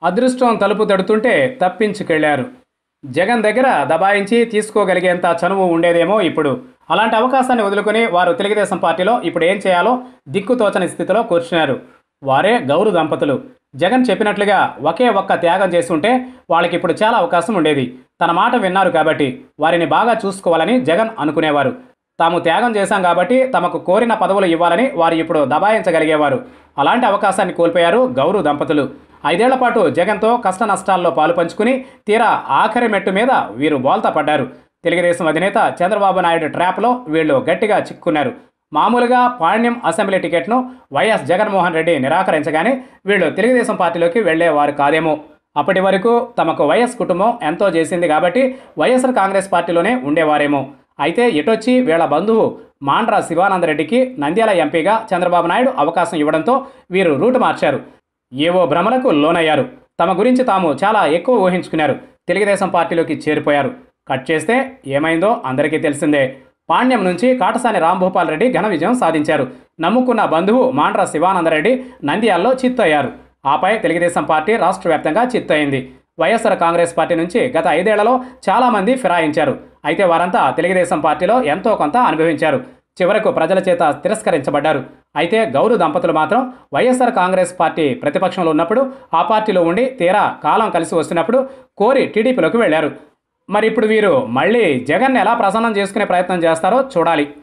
అదృష్టం తలుపు తడుతుంటే తప్పించుకెళ్లారు జగన్ దగ్గర దబాయించి తీసుకోగలిగేంత చనువు ఉండేదేమో ఇప్పుడు అలాంటి అవకాశాన్ని వదులుకొని వారు తెలుగుదేశం పార్టీలో ఇప్పుడు ఏం చేయాలో దిక్కుతోచని స్థితిలో కూర్చున్నారు వారే గౌరు దంపతులు జగన్ చెప్పినట్లుగా ఒకే ఒక్క త్యాగం చేసి ఉంటే వాళ్ళకి ఇప్పుడు చాలా అవకాశం ఉండేది తన మాట విన్నారు కాబట్టి వారిని బాగా చూసుకోవాలని జగన్ అనుకునేవారు తాము త్యాగం చేశాం కాబట్టి తమకు కోరిన పదవులు ఇవ్వాలని వారు ఇప్పుడు దబాయించగలిగేవారు అలాంటి అవకాశాన్ని కోల్పోయారు గౌరు దంపతులు ఐదేళ్ల పాటు జగన్తో కష్ట నష్టాల్లో పాలు పంచుకుని తీరా ఆఖరి మెట్టు మీద వీరు బోల్తా పడ్డారు తెలుగుదేశం అధినేత చంద్రబాబు నాయుడు ట్రాప్లో వీళ్ళు గట్టిగా చిక్కున్నారు మామూలుగా పాణ్యం అసెంబ్లీ టికెట్ను వైఎస్ జగన్మోహన్ రెడ్డి నిరాకరించగానే వీళ్ళు తెలుగుదేశం పార్టీలోకి వెళ్లేవారు కాదేమో అప్పటి వరకు తమకు వైఎస్ కుటుంబం ఎంతో చేసింది కాబట్టి వైఎస్ఆర్ కాంగ్రెస్ పార్టీలోనే ఉండేవారేమో అయితే ఇటొచ్చి వీళ్ళ బంధువు మాండ్రా శివానందరెడ్డికి నంద్యాల ఎంపీగా చంద్రబాబు నాయుడు అవకాశం ఇవ్వడంతో వీరు రూటు మార్చారు ఏవో భ్రమలకు లోనయ్యారు తమ గురించి తాము చాలా ఎక్కువ ఊహించుకున్నారు తెలుగుదేశం పార్టీలోకి చేరిపోయారు కట్ చేస్తే ఏమైందో అందరికీ తెలిసిందే పాణ్యం నుంచి కాటసాని రాంభూపాల్ రెడ్డి ఘన విజయం సాధించారు నమ్ముకున్న బంధువు మాండ్ర శివానందరెడ్డి నంద్యాలలో చిత్తయ్యారు ఆపై తెలుగుదేశం పార్టీ రాష్ట్ర వ్యాప్తంగా చిత్తయింది వైఎస్ఆర్ కాంగ్రెస్ పార్టీ నుంచి గత ఐదేళ్లలో చాలామంది ఫిరాయించారు అయితే వారంతా తెలుగుదేశం పార్టీలో ఎంతో కొంత అనుభవించారు చివరకు ప్రజల చేత తిరస్కరించబడ్డారు అయితే గౌరు దంపతులు మాత్రం వైఎస్ఆర్ కాంగ్రెస్ పార్టీ ప్రతిపక్షంలో ఉన్నప్పుడు ఆ పార్టీలో ఉండి తీరా కాలం కలిసి వస్తున్నప్పుడు కోరి టీడీపీలోకి వెళ్లారు మరి ఇప్పుడు వీరు మళ్ళీ జగన్ ఎలా ప్రసన్నం చేసుకునే ప్రయత్నం చేస్తారో చూడాలి